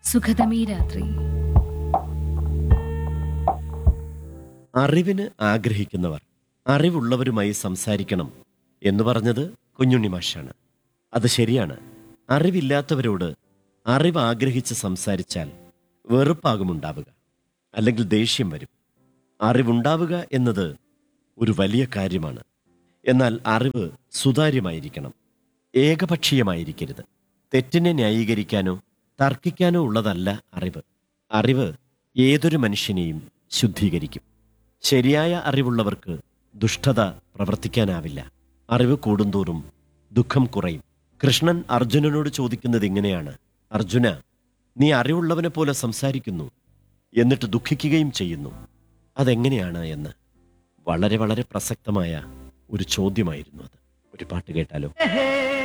സുഖതമീ രാത്രി അറിവിന് ആഗ്രഹിക്കുന്നവർ അറിവുള്ളവരുമായി സംസാരിക്കണം എന്ന് പറഞ്ഞത് കുഞ്ഞുണ്ണി മാഷാണ് അത് ശരിയാണ് അറിവില്ലാത്തവരോട് അറിവ് ആഗ്രഹിച്ച് സംസാരിച്ചാൽ വെറുപ്പാകുമുണ്ടാവുക അല്ലെങ്കിൽ ദേഷ്യം വരും അറിവുണ്ടാവുക എന്നത് ഒരു വലിയ കാര്യമാണ് എന്നാൽ അറിവ് സുതാര്യമായിരിക്കണം ഏകപക്ഷീയമായിരിക്കരുത് തെറ്റിനെ ന്യായീകരിക്കാനോ തർക്കിക്കാനോ ഉള്ളതല്ല അറിവ് അറിവ് ഏതൊരു മനുഷ്യനെയും ശുദ്ധീകരിക്കും ശരിയായ അറിവുള്ളവർക്ക് ദുഷ്ടത പ്രവർത്തിക്കാനാവില്ല അറിവ് കൂടുന്തോറും ദുഃഖം കുറയും കൃഷ്ണൻ അർജുനനോട് ചോദിക്കുന്നത് ഇങ്ങനെയാണ് അർജുന നീ അറിവുള്ളവനെ പോലെ സംസാരിക്കുന്നു എന്നിട്ട് ദുഃഖിക്കുകയും ചെയ്യുന്നു അതെങ്ങനെയാണ് എന്ന് വളരെ വളരെ പ്രസക്തമായ ഒരു ചോദ്യമായിരുന്നു അത് ഒരു പാട്ട് കേട്ടാലോ ഹേ